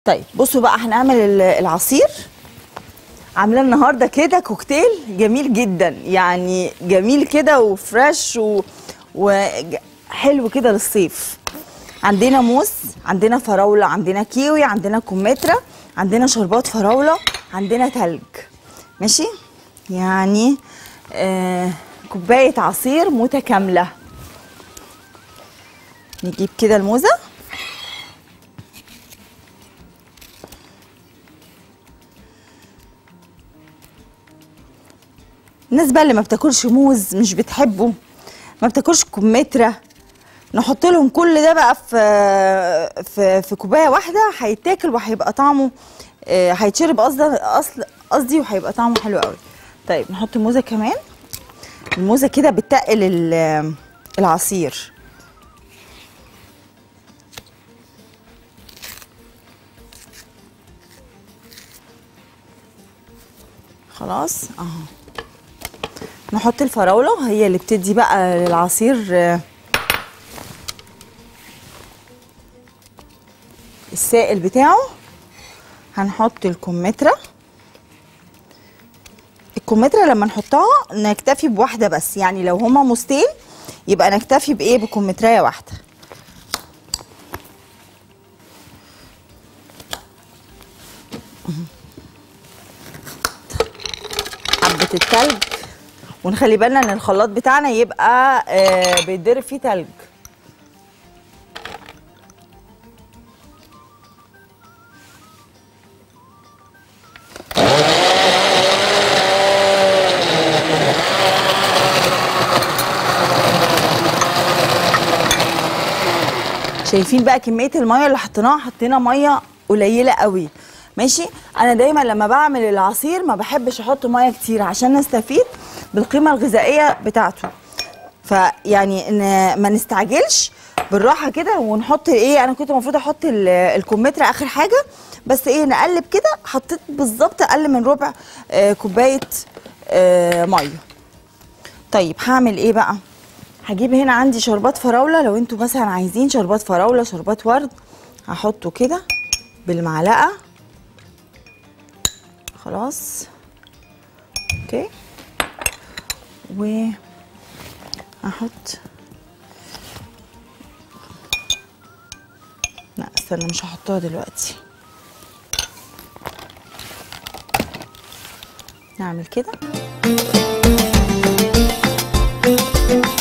طيب بصوا بقى هنعمل ال- العصير عامله النهارده كده كوكتيل جميل جدا يعني جميل كده وفريش و... وحلو كده للصيف عندنا موز عندنا فراوله عندنا كيوي عندنا كمثرى عندنا شربات فراوله عندنا تلج ماشي يعني آه كوبايه عصير متكامله نجيب كده الموزه الناس بقى اللي ما بتاكلش موز مش بتحبه ما بتاكلش كمثرى نحط لهم كل ده بقى في في في كوبايه واحده هيتاكل وهيبقى طعمه آه، هيتشرب قصدي اصل قصدي وهيبقى طعمه حلو قوي طيب نحط موزه كمان الموزه كده بتقل ال- العصير خلاص اهو نحط الفراولة هي اللي بتدي بقى للعصير آه، السائل بتاعه هنحط الكمثرى الكمثرى لما نحطها نكتفي بواحدة بس يعني لو هما موزتين يبقى نكتفي بإيه بكمثرية واحدة حبة التلج ونخلي بالنا ان الخلاط بتاعنا يبقى آه بيتضرب فيه تلج شايفين بقى كميه الميه اللي حطيناها حطينا ميه قليله قوي ماشي انا دايما لما بعمل العصير ما بحبش احط ميه كتير عشان نستفيد بالقيمه الغذائيه بتاعته فيعني ان ما نستعجلش بالراحه كده ونحط ايه انا كنت المفروض احط ال- الكمثرى اخر حاجه بس ايه نقلب كده حطيت بالظبط اقل من ربع آه، كوبايه آه، ميه طيب هعمل ايه بقى هجيب هنا عندي شربات فراوله لو انتوا مثلا عايزين شربات فراوله شربات ورد هحطه كده بالمعلقه خلاص اوكي و هحط لا استنى مش هحطها دلوقتي نعمل كده